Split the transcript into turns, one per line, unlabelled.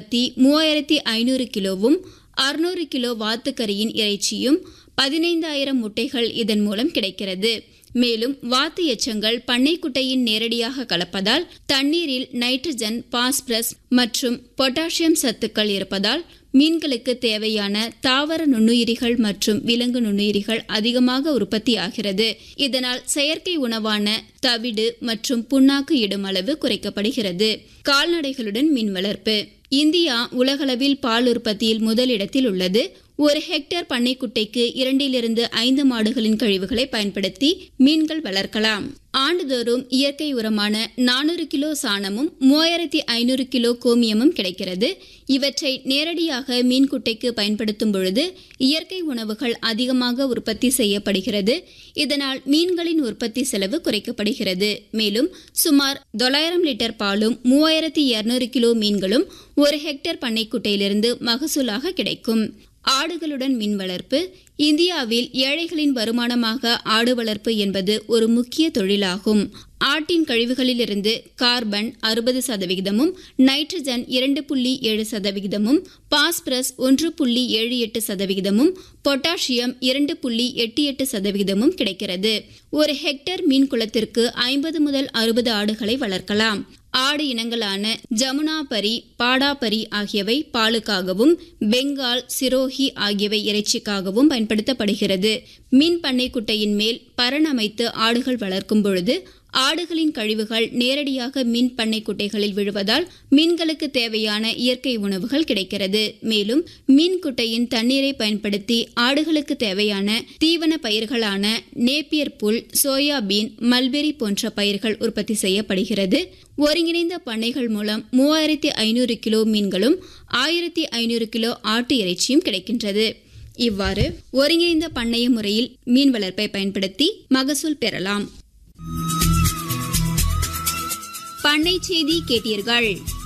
உற்பத்தி மூவாயிரத்தி ஐநூறு கிலோவும் அறுநூறு கிலோ வாத்துக்கறியின் இறைச்சியும் பதினைந்தாயிரம் முட்டைகள் இதன் மூலம் கிடைக்கிறது மேலும் வாத்து எச்சங்கள் பண்ணைக்குட்டையின் நேரடியாக கலப்பதால் தண்ணீரில் நைட்ரஜன் பாஸ்பரஸ் மற்றும் பொட்டாசியம் சத்துக்கள் இருப்பதால் மீன்களுக்கு தேவையான தாவர நுண்ணுயிரிகள் மற்றும் விலங்கு நுண்ணுயிரிகள் அதிகமாக உற்பத்தி ஆகிறது இதனால் செயற்கை உணவான தவிடு மற்றும் புண்ணாக்கு இடும் அளவு குறைக்கப்படுகிறது கால்நடைகளுடன் மீன் வளர்ப்பு இந்தியா உலகளவில் பால் உற்பத்தியில் முதலிடத்தில் உள்ளது ஒரு ஹெக்டேர் பண்ணைக்குட்டைக்கு இரண்டிலிருந்து ஐந்து மாடுகளின் கழிவுகளை பயன்படுத்தி மீன்கள் வளர்க்கலாம் ஆண்டுதோறும் இயற்கை உரமான நானூறு கிலோ சாணமும் மூவாயிரத்தி ஐநூறு கிலோ கோமியமும் கிடைக்கிறது இவற்றை நேரடியாக மீன்குட்டைக்கு பயன்படுத்தும் பொழுது இயற்கை உணவுகள் அதிகமாக உற்பத்தி செய்யப்படுகிறது இதனால் மீன்களின் உற்பத்தி செலவு குறைக்கப்படுகிறது மேலும் சுமார் தொள்ளாயிரம் லிட்டர் பாலும் மூவாயிரத்தி இருநூறு கிலோ மீன்களும் ஒரு ஹெக்டேர் பண்ணைக்குட்டையிலிருந்து மகசூலாக கிடைக்கும் ஆடுகளுடன் மீன் வளர்ப்பு இந்தியாவில் ஏழைகளின் வருமானமாக ஆடு வளர்ப்பு என்பது ஒரு முக்கிய தொழிலாகும் ஆட்டின் கழிவுகளிலிருந்து கார்பன் அறுபது சதவிகிதமும் நைட்ரஜன் இரண்டு புள்ளி ஏழு சதவிகிதமும் பாஸ்பரஸ் ஒன்று புள்ளி ஏழு எட்டு சதவிகிதமும் பொட்டாசியம் இரண்டு புள்ளி எட்டு எட்டு சதவிகிதமும் கிடைக்கிறது ஒரு ஹெக்டேர் மீன் குளத்திற்கு ஐம்பது முதல் அறுபது ஆடுகளை வளர்க்கலாம் ஆடு இனங்களான ஜமுனாபரி பாடாபரி ஆகியவை பாலுக்காகவும் பெங்கால் சிரோஹி ஆகியவை இறைச்சிக்காகவும் பயன்படுத்தப்படுகிறது மீன் பண்ணை குட்டையின் மேல் பரணமைத்து ஆடுகள் வளர்க்கும் பொழுது ஆடுகளின் கழிவுகள் நேரடியாக மீன் பண்ணை குட்டைகளில் விழுவதால் மீன்களுக்கு தேவையான இயற்கை உணவுகள் கிடைக்கிறது மேலும் மீன் குட்டையின் தண்ணீரை பயன்படுத்தி ஆடுகளுக்கு தேவையான தீவன பயிர்களான நேப்பியர் புல் சோயாபீன் மல்பெரி போன்ற பயிர்கள் உற்பத்தி செய்யப்படுகிறது ஒருங்கிணைந்த பண்ணைகள் மூலம் மூவாயிரத்தி ஐநூறு கிலோ மீன்களும் ஆயிரத்தி ஐநூறு கிலோ ஆட்டு இறைச்சியும் கிடைக்கின்றது இவ்வாறு ஒருங்கிணைந்த பண்ணைய முறையில் மீன் வளர்ப்பை பயன்படுத்தி மகசூல் பெறலாம் பண்ணை செய்தி கேட்டீர்கள்